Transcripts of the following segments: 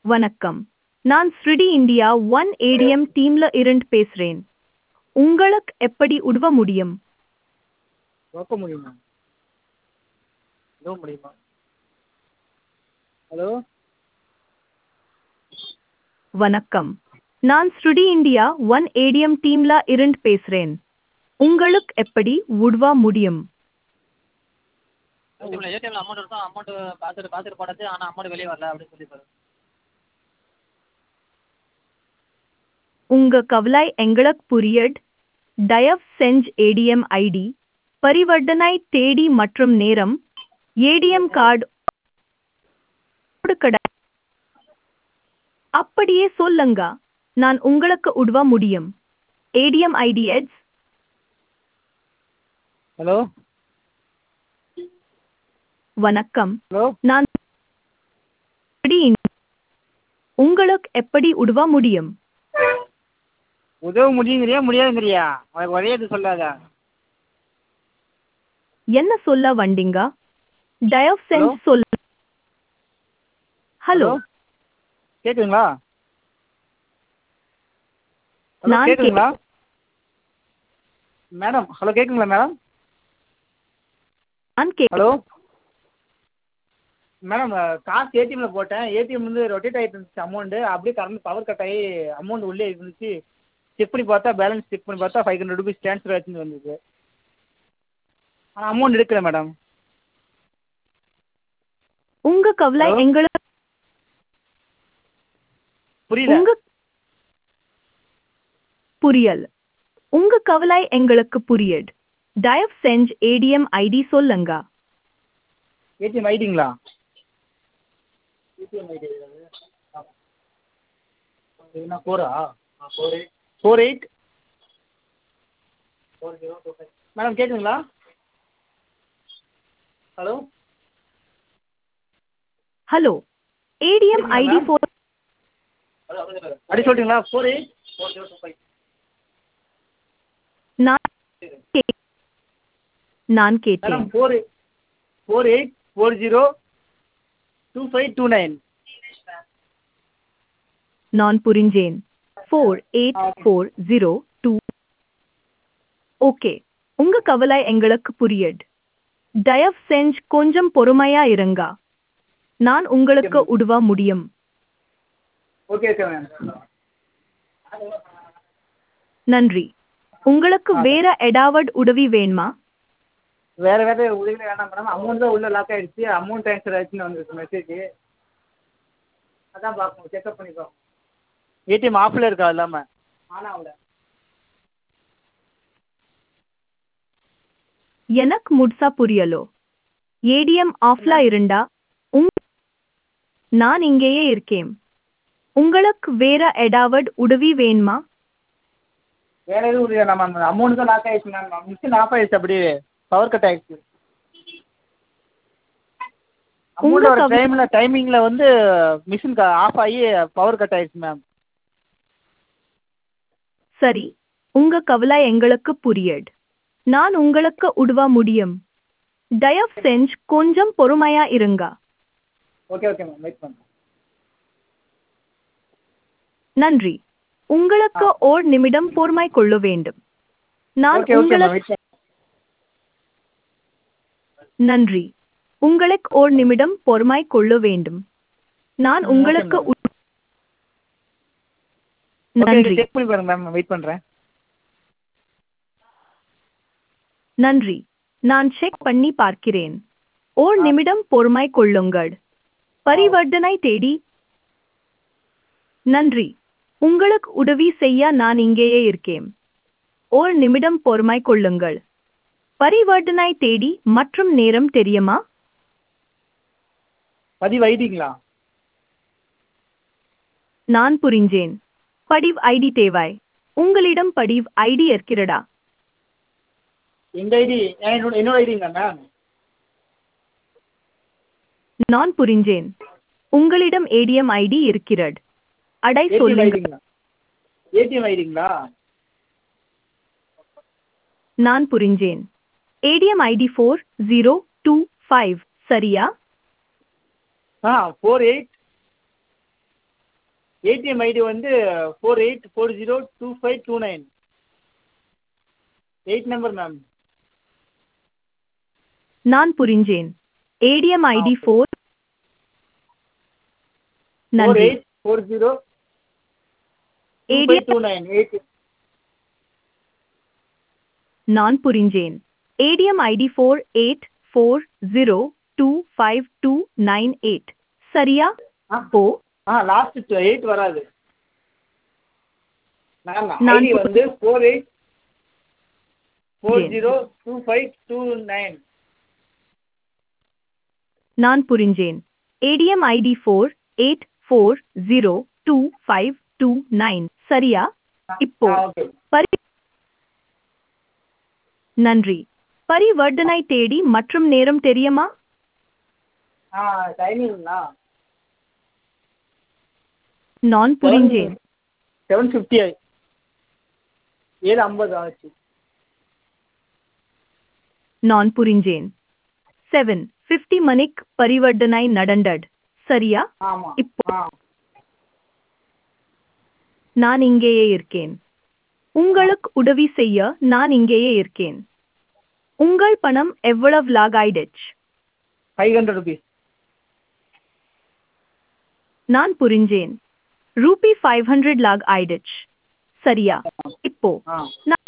வணக்கம் நான் ஸ்ரிடி India one ATM டீம்ல இருந்து பேசுறேன் உங்களுக்கு எப்படி உதவ முடியும் நோக்க முடியுமா உதவ முடியுமா ஹலோ வணக்கம் நான் ஸ்ருடி இந்தியா ஒன் ஏடிஎம் டீம்ல இருந்து பேசுறேன் உங்களுக்கு எப்படி உதவ முடியும் ஏடிஎம்ல ஏடிஎம்ல அமௌண்ட் இருக்கும் அமௌண்ட் பாஸ்வேர்டு பாஸ்வேர்டு போட்டாச்சு ஆனால் அமௌண்ட் வெளியே வரல அப்படின்னு சொல்லி பாரு உங்க கவலை எங்களுக்கு புரியட் தயவு செஞ்சு ஏடிஎம் ஐடி பரிவர்த்தனை தேதி மற்றும் நேரம் ஏடிஎம் கார்டு கடை அப்படியே சொல்லுங்க நான் உங்களுக்கு உதவ முடியும் ஏடிஎம் ஐடி எட்ஸ் ஹலோ வணக்கம் ஹலோ நான் ஸ்ருடி இந்தியா. உங்களுக்கு எப்படி உதவ முடியும் உதவ முடியுங்கிறியா முடியாதுங்கிறியா உனக்கு ஒரே இது சொல்லாத என்ன சொல்ல வந்தீங்க தயவு செஞ்சு Hello? சொல்ல ஹலோ கேட்குதுங்களா ஹலோ நான் கேட்குதுங்களா மேடம் ஹலோ கேட்குங்களா மேடம் நான் கே ஹலோ மேடம் காசு ஏடிஎம்ல போட்டேன் ஏடிஎம் வந்து ரொட்டேட் ஆகிட்டு இருந்துச்சு அமௌண்ட்டு அப்படியே கரண்ட் பவர் கட் ஆகி அமௌண்ட் உள்ளே இருந்துச்சு செக் பண்ணி பார்த்தா பேலன்ஸ் செக் பண்ணி பார்த்தா ஃபைவ் ஹண்ட்ரட் ருபீஸ் ட்ரான்ஸ்ஃபர் ஆச்சுன்னு வந்தது ஆனால் அமௌண்ட் எடுக்கல மேடம் உங்க கவலை Hello? எங்களுக்கு புரியல உங்க புரியல் உங்க கவலை எங்களுக்கு புரியட் தயவு செஞ்சு ஏடிஎம் ஐடி சொல்லுங்க ஏடிஎம் ஐடிங்களா ஏடிஎம் ஐடி என்ன ஃபோரா four eight four eight four zero two five madam கேட்குதுங்களா ஹலோ ஹலோ ஏடிஎம் கேக்குதா ஐடி ma'am? ஃபோர் அப்படி சொல்லிட்டீங்களா four eight four zero two five நான் கே- நான் கேட்டேன் மேடம் four four eight four zero two five two nine நான் புரிஞ்சேன் four eight four zero two okay உங்க கவலை எங்களுக்கு புரியட் தயவு செஞ்சு கொஞ்சம் பொறுமையா இருங்க நான் உங்களுக்கு உதவ முடியும் ஓகே ஓகே மேம் நன்றி உங்களுக்கு வேற ஏதாவது உதவி வேணுமா வேற வேற உதவி வேண்டாம் மேடம் அமௌண்ட் தான் உள்ள லாக் ஆயிடுச்சு அமௌண்ட் ட்ரான்ஸ்ஃபர் ஆயிடுச்சுன்னு வந்துருக்கு மெசேஜ் அதான் பார்க்கணும் செக்அப் பண்ணி பார்க்கணும் ஏடிஎம் ஆஃபில் இருக்கா இல்லாமல் ஆன் ஆகல எனக்கு முழுசா புரியலோ ஏடிஎம் ஆஃப்ல இருந்தா உங் நான் இங்கேயே இருக்கேன் உங்களுக்கு வேற ஏதாவது உதவி வேணுமா வேற எதுவும் உதவி வேணாம் மேம் அமௌண்ட் தான் லாக் ஆயிடுச்சு மேம் மிஷின் ஆஃப் ஆயிடுச்சு அப்படியே பவர் கட் ஆயிடுச்சு அமௌண்ட் வர கவ- டைமில் டைமிங்கில் வந்து மிஷின் ஆஃப் ஆகி பவர் கட் ஆயிடுச்சு மேம் சரி உங்க கவலை எங்களுக்கு புரியட் நான் உங்களுக்கு உதவ முடியும் தயவு செஞ்சு கொஞ்சம் பொறுமையா இருங்க ஓகே ஓகே மேம் வெயிட் பண்ணுறேன் நன்றி உங்களுக்கு ஓர் நிமிடம் பொறுமை கொள்ள வேண்டும் நான் ஓகே ஓகே மேம் உங்களுக்கு வெயிட் பண்ண நன்றி உங்களுக்கு ஓர் நிமிடம் பொறுமை கொள்ள வேண்டும் நான் ம், உங்களுக்கு okay, உ- ஓகே நன்றி செக் பண்ணி பாருங்க மேம் வெயிட் பண்ணுறேன் நன்றி நான் செக் பண்ணி பார்க்கிறேன் ஓர் ஆ. நிமிடம் பொறுமை கொள்ளுங்கள் பரிவர்த்தனை தேடி நன்றி உங்களுக்கு உதவி செய்ய நான் இங்கேயே இருக்கேன் ஓர் நிமிடம் பொறுமை கொள்ளுங்கள் பரிவர்த்தனை தேடி மற்றும் நேரம் தெரியுமா பதிவு ஐடிங்களா நான் புரிஞ்சேன் படிவ் ஐடி தேவை உங்களிடம் படிவ் ஐடி இருக்கிறதா எங்கள் ஐடி என்னோட என்னோட ஐடிங்களா மேம் நான் புரிஞ்சேன் உங்களிடம் ஏடிஎம் ஐடி இருக்கிறது அடை ஏடிஎம் சொல்லுங்க ஐடிங்களா ஏடிஎம் ஐடிங்களா நான் புரிஞ்சேன் ATM ID four zero two five சரியா ஆ ஃபோர் எயிட் ஏடிஎம் ஐடி வந்து four eight four zero two five two nine eight number ma'am நான் புரிஞ்சேன் ATM ID Okay. Four four நன்றி eight four zero two ADM five two nine eight நான் புரிஞ்சேன் ATM ID four eight four zero two five two nine eight சரியா ஆ அப்போ ஆ last eight வராது மேம் நான் ஐடி பு- வந்து four eight four Yes. Zero two five two nine நான் புரிஞ்சேன் ATM ID four eight four zero two five two nine சரியா இப்போ ஓகே பரி நன்றி பரிவர்த்தனை தேதி மற்றும் நேரம் தெரியுமா ஆ டைமிங்ண்ணா நான் புரிஞ்சேன் செவன் ஃபிஃப்டி ஏழு ஐம்பது ஆச்சு நான் புரிஞ்சேன் செவன் ஃபிஃப்டி மணிக் பரிவர்த்தனை நடந்தது சரியா ஆமாம் இப்போ ஆ நான் இங்கேயே இருக்கேன் உங்களுக்கு உதவி செய்ய நான் இங்கேயே இருக்கேன் உங்கள் பணம் எவ்வளவு லாக் ஆயிடுச்சு ஃபைவ் ஹண்ட்ரட் ருபீஸ் நான் புரிஞ்சேன் ரூபி ஃபைவ் ஹண்ட்ரட் லாக் ஆயிடுச்சு சரியா இப்போ ஆ நான்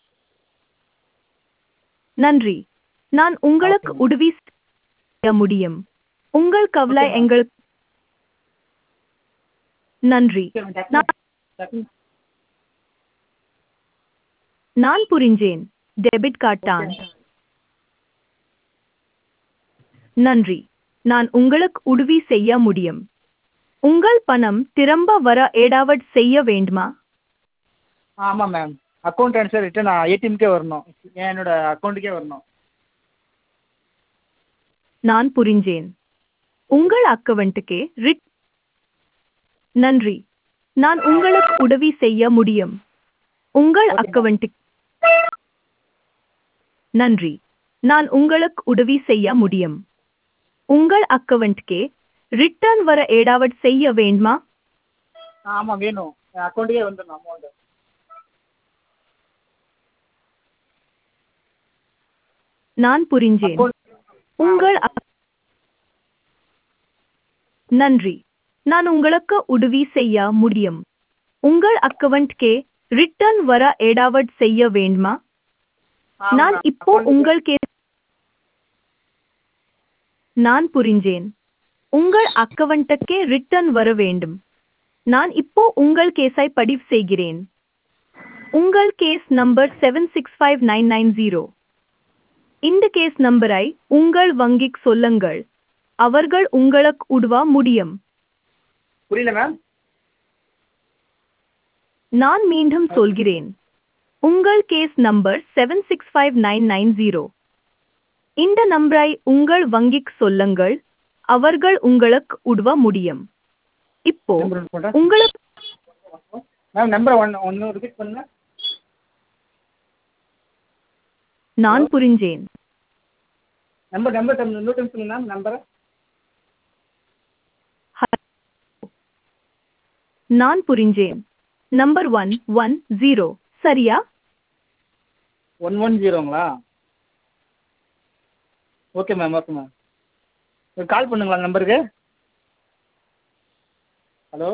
நன்றி நான் உங்களுக்கு Okay. உதவி செய்ய முடியும் உங்கள் கவலை Okay, ma'am. எங்களுக்கு நன்றி நான் நான் புரிஞ்சேன் டெபிட் கார்டு தான் நன்றி நான் உங்களுக்கு உதவி செய்ய முடியும் உங்கள் பணம் திரும்ப வர ஏதாவது செய்ய வேண்டுமா ஆமாம் மேம் அக்கௌண்ட் ட்ரான்ஸ்ஃபர் ரிட்டர்ன் ஏடிஎம்கே வரணும் என்னோட அக்கௌண்ட்டுக்கே வரணும் நான் புரிஞ்சேன் உங்கள் அக்கவுண்ட்டுக்கே ரிட் நன்றி நான் உங்களுக்கு உதவி செய்ய முடியும் உங்கள் Okay, ma'am. அக்கவுண்ட்டுக்கு நன்றி நான் உங்களுக்கு உதவி செய்ய முடியும் உங்கள் அக்கவுண்ட்கே ரிட்டர்ன் வர ஏதாவது செய்ய வேண்டுமா ஆமாம் வேணும் என் அக்கௌண்ட்டுக்கே வந்துடணும் அமௌண்ட்டு நான் புரிஞ்சேன் அக்கௌண்ட் உங்கள் அக்- நன்றி நான் உங்களுக்கு உதவி செய்ய முடியும் உங்கள் அக்கவுண்ட்கே ரிட்டர்ன் வர ஏதாவது செய்ய வேண்டுமா நான் இப்போ உங்கள் கே நான் புரிஞ்சேன் உங்கள் அக்கவுண்ட்டுக்கே ரிட்டர்ன் வர வேண்டும் நான் இப்போ உங்கள் கேஸை பதிவு செய்கிறேன் உங்கள் case number seven six five nine nine zero இந்த கேஸ் நம்பரை உங்கள் வங்கிக்கு சொல்லுங்கள் அவர்கள் உங்களுக்கு உதவ முடியும் புரியல மேம் நான் மீண்டும் சொல்கிறேன் உங்கள் case number seven six five nine nine zero இந்த நம்பரை உங்கள் வங்கிக்கு சொல்லுங்கள் அவர்கள் உங்களுக்கு உதவ முடியும் இப்போ நம்பர் போட்டா உங்களுக்கு மேம் நம்பர் ஒன் ஒன்று ரிப்பீட் பண்ணுங்க நான் புரிஞ்சேன் நம்பர் நம்பர் டம் இன்னொரு டைம் சொல்லுங்க மேம் நம்பரை நான் புரிஞ்சேன் நம்பர் ஒன் ஒன் ஜீரோ சரியா ஒன் ஒன் ஜீரோங்களா okay ma'am okay ma'am call பண்ணுங்களா நம்பருக்கு ஹலோ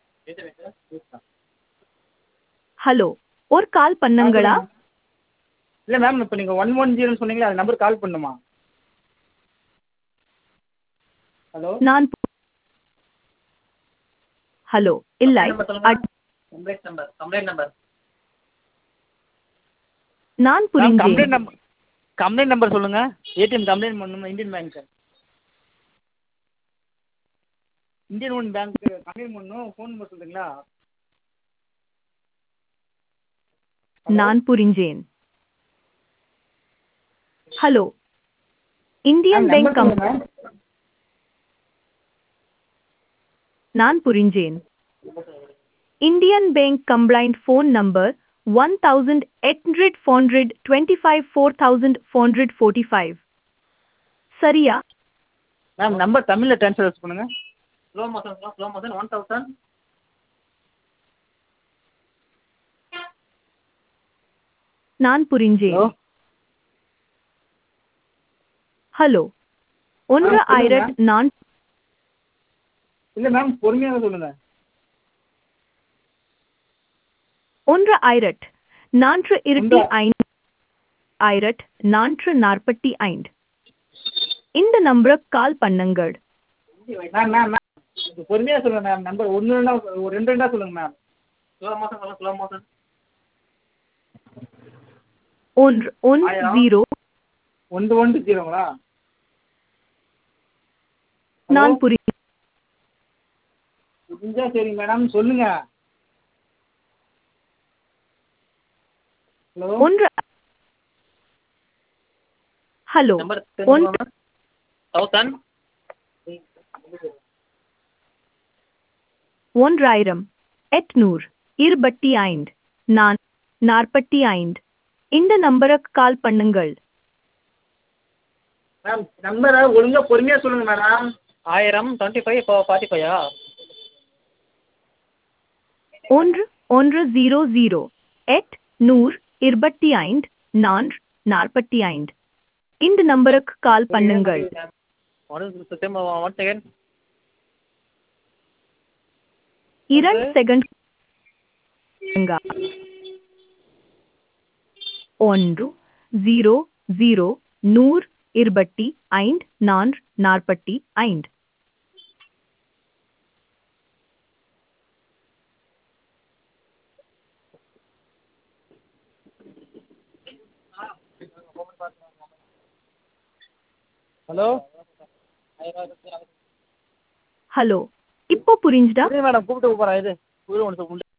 ஹலோ ஒரு கால் பண்ணுங்களா இல்லை மேம் இப்போ நீங்கள் ஒன் ஒன் ஜீரோன்னு சொன்னீங்களே அந்த நம்பர் கால் பண்ணுமா ஹலோ நான் பு- ஹலோ இல்லை அட்- கம்ப்ளைண்ட் நம்பர் கம்ப்ளைண்ட் நம்பர் நான் மேம் புரிஞ்சேன் கம்ப்ளைண்ட் நம்பர் கம்ப்ளைண்ட் நம்பர் சொல்லுங்கள் ஏடிஎம் கம்ப்ளைண்ட் பண்ணணும் Indian bank Indian one bank complaint பண்ணணும் ஃபோன் நம்பர் சொல்கிறீங்களா நான் புரிஞ்சேன் ஹலோ இந்தியன் பேங்க் கம் நான் புரிஞ்சேன் Indian bank complaint phone number one thousand eight hundred four hundred twenty five four thousand four hundred forty five சரியா ma'am number தமிழில் transfer பண்ணுங்கள் slow motion slow motion one thousand நான் புரிஞ்சேன் hello hello ஒன்று ஆ, சொல்லுங்க. ஆயிரட் நான் இல்லை மேம் பொறுமையாக சொல்லுங்கள் ஒன்று ஆயிரட் நான்கு இருபத்தி ஒன்று- ஐந்து ஆயிரட் நான்கு நாற்பத்தி ஐந்து இந்த நம்பருக்கு கால் பண்ணுங்கள் மேம் மேம் மேம் இது பொறுமையாக சொல்லுங்கள் மேம் நம்பர் ஒன்று ரெண்டா ஒரு ரெண்டு ரெண்டா சொல்லுங்கள் மேம் ஸ்லோ மோஷன் சொல்லுங்கள் ஸ்லோ மோஷன் ஒன்று ஒன்று ஆயிரம். ஜீரோ ஒன்று ஒன்று ஜீரோங்களா நான் புரி புரிஞ்சா சரிங்க மேடம் சொல்லுங்க ஹலோ ஒன்று ஹலோ நம்பர் ஒன்று தௌசண்ட் ஒன்றாயிரம் எட்நூறு இருபத்தி ஐந்து நான் நாற்பத்தி ஐந்து இந்த நம்பருக்கு கால் பண்ணுங்கள் மேம் நம்பரை ஒழுங்கா பொறுமையாக சொல்லுங்க மேடம் ஆயிரம் டுவெண்ட்டி ஃபைவ் ஃபார்ட்டி ஃபைவா ஒன்று ஒன்று ஜீரோ ஜீரோ எட் நூறு இருபத்தி ஐந்து நான்கு நாற்பத்தி ஐந்து இந்த நம்பருக்கு கால் பண்ணுங்கள் ஒன் ஒன் செகண்ட் இரண்டு செகண்ட் ஒன்று ஜீரோ ஜீரோ நூறு இருபத்தி ஐந்து நான்கு நாற்பத்தி ஐந்து ஹலோ ஹலோ இப்போ புரிஞ்சுதா மேடம் கூப்பிட்டு போகிறேன் இது ஒன்று